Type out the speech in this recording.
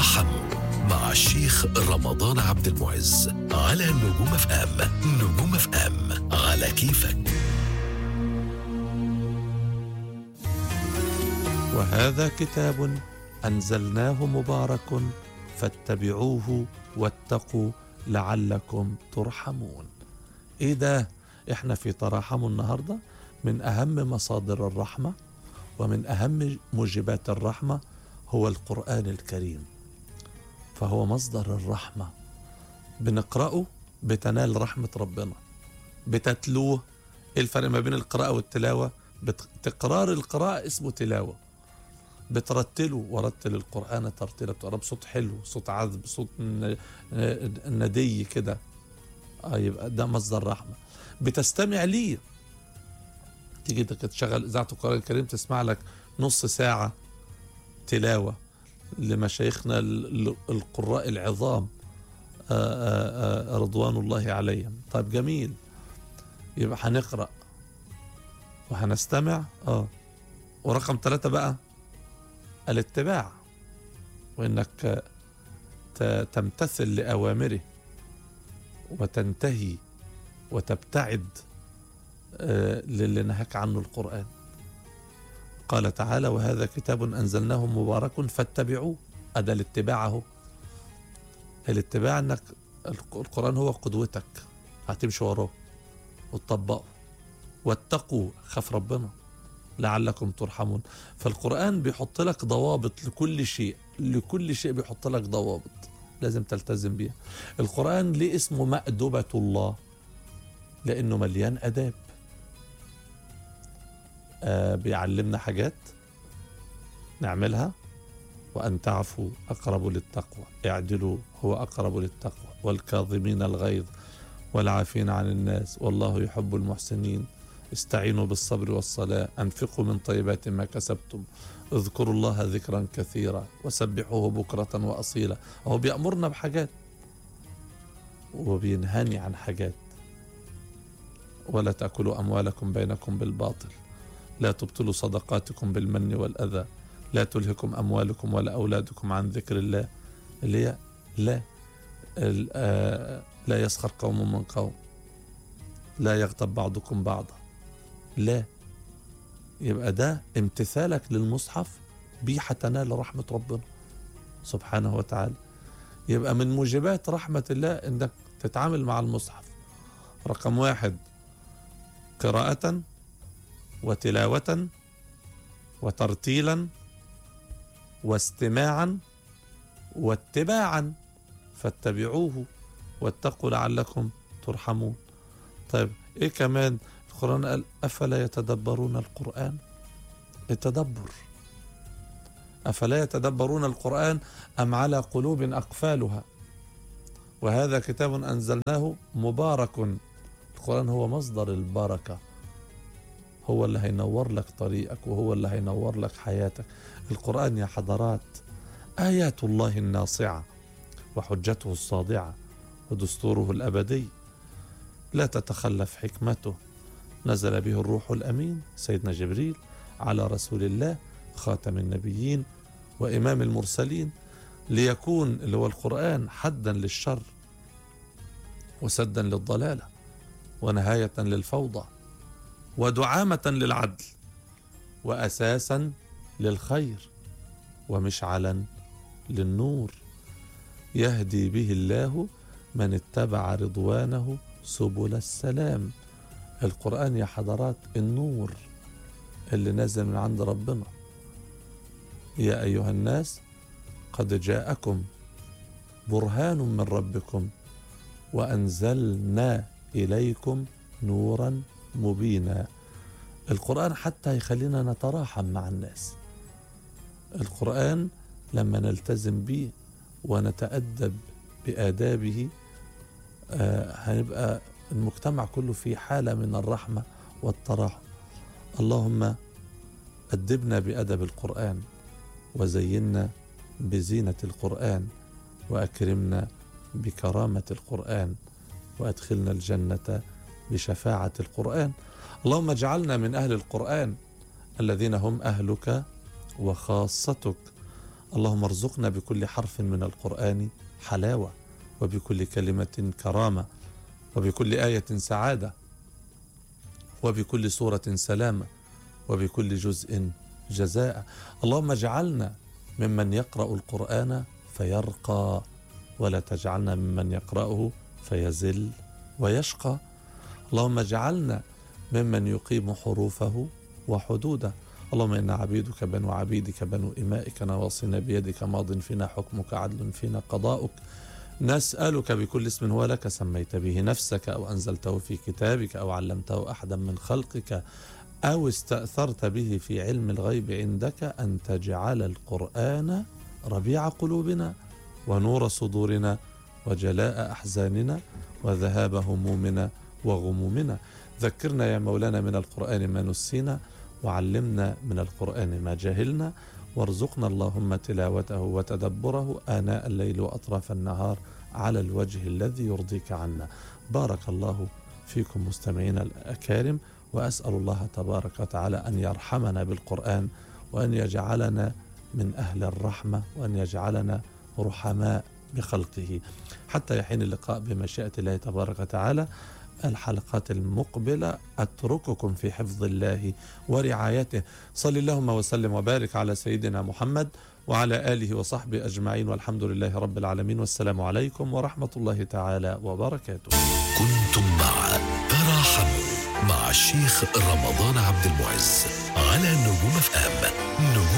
ترحموا مع الشيخ رمضان عبد المعز على نجوم اف ام نجوم اف ام على كيفك وهذا كتاب انزلناه مبارك فاتبعوه واتقوا لعلكم ترحمون ايه ده احنا في تراحموا النهارده من اهم مصادر الرحمه ومن اهم موجبات الرحمه هو القران الكريم فهو مصدر الرحمه بنقراه بتنال رحمه ربنا بتتلوه ايه الفرق ما بين القراءه والتلاوه بت- تكرار القراءه اسمه تلاوه بترتله ورتل القرآن ترتيلا بتقرا بصوت حلو صوت عذب صوت ن- ن- ندي كده اه يبقى ده مصدر رحمة بتستمع ليه تيجي انت تشغل إذاعة القرآن الكريم تسمع لك نص ساعة تلاوة لمشايخنا ال- ال- القراء العظام آه، آه، آه، رضوان الله عليهم طيب جميل يبقى هنقرأ وهنستمع اه ورقم ثلاثة بقى الاتباع وانك ت- تمتثل لاوامره وتنتهي وتبتعد آه، للي نهاك عنه القران قال تعالى وهذا كتاب انزلناه مبارك فاتبعوه ادى الاتباع اهو الاتباع انك الق- القران هو قدوتك هتمشي وراه وتطبقه واتقوا خاف ربنا لعلكم ترحمون فالقرآن بيحط لك ضوابط لكل شيء لكل شيء بيحط لك ضوابط لازم تلتزم بيها القرآن ليه اسمه مأدبة الله لأنه مليان أداب آه بيعلمنا حاجات نعملها وأن تعفوا أقرب للتقوى اعدلوا هو أقرب للتقوى والكاظمين الغيظ والعافين عن الناس والله يحب المحسنين استعينوا بالصبر والصلاة أنفقوا من طيبات ما كسبتم اذكروا الله ذكرا كثيرا وسبحوه بكرة وأصيلا هو بيأمرنا بحاجات وبينهاني عن حاجات ولا تأكلوا أموالكم بينكم بالباطل لا تبطلوا صدقاتكم بالمن والأذى لا تلهكم أموالكم ولا أولادكم عن ذكر الله اللي هي لا ال- آه، لا يسخر قوم من قوم لا يغتب بعضكم بعضا لا يبقى ده امتثالك للمصحف بيه هتنال رحمة ربنا سبحانه وتعالى يبقى من موجبات رحمة الله انك تتعامل مع المصحف رقم واحد قراءة وتلاوة وترتيلا واستماعا واتباعا فاتبعوه واتقوا لعلكم ترحمون طيب ايه كمان القرآن قال أفلا يتدبرون القرآن التدبر أفلا يتدبرون القرآن أم على قلوب أقفالها وهذا كتاب أنزلناه مبارك القرآن هو مصدر البركة هو اللي هينور لك طريقك وهو اللي هينور لك حياتك القرآن يا حضرات آيات الله الناصعة وحجته الصادعة ودستوره الأبدي لا تتخلف حكمته نزل به الروح الامين سيدنا جبريل على رسول الله خاتم النبيين وامام المرسلين ليكون اللي هو القران حدا للشر وسدا للضلاله ونهايه للفوضى ودعامه للعدل واساسا للخير ومشعلا للنور يهدي به الله من اتبع رضوانه سبل السلام القرآن يا حضرات النور اللي نازل من عند ربنا يا أيها الناس قد جاءكم برهان من ربكم وأنزلنا إليكم نورا مبينا القرآن حتى يخلينا نتراحم مع الناس القرآن لما نلتزم به ونتأدب بآدابه آه هنبقى المجتمع كله في حالة من الرحمة والتراحم اللهم أدبنا بأدب القرآن وزينا بزينة القرآن وأكرمنا بكرامة القرآن وأدخلنا الجنة بشفاعة القرآن اللهم اجعلنا من أهل القرآن الذين هم أهلك وخاصتك اللهم ارزقنا بكل حرف من القرآن حلاوة وبكل كلمة كرامة وبكل آية سعادة وبكل سورة سلامة وبكل جزء جزاء اللهم اجعلنا ممن يقرأ القرآن فيرقى ولا تجعلنا ممن يقرأه فيزل ويشقى اللهم اجعلنا ممن يقيم حروفه وحدوده اللهم إنا عبيدك بنو عبيدك بنو إمائك نواصينا بيدك ماض فينا حكمك عدل فينا قضاؤك نسألك بكل اسم هو لك سميت به نفسك أو أنزلته في كتابك أو علمته أحدا من خلقك أو استأثرت به في علم الغيب عندك أن تجعل القرآن ربيع قلوبنا ونور صدورنا وجلاء أحزاننا وذهاب همومنا وغمومنا ذكرنا يا مولانا من القرآن ما نسينا وعلمنا من القرآن ما جهلنا وارزقنا اللهم تلاوته وتدبره آناء الليل وأطراف النهار على الوجه الذي يرضيك عنا بارك الله فيكم مستمعينا الأكارم وأسأل الله تبارك وتعالى أن يرحمنا بالقرآن وأن يجعلنا من أهل الرحمة وأن يجعلنا رحماء بخلقه حتى يحين اللقاء بمشيئة الله تبارك وتعالى الحلقات المقبلة أترككم في حفظ الله ورعايته صل اللهم وسلم وبارك على سيدنا محمد وعلى آله وصحبه أجمعين والحمد لله رب العالمين والسلام عليكم ورحمة الله تعالى وبركاته كنتم مع تراحموا مع الشيخ رمضان عبد المعز على نجوم اف ام نجوم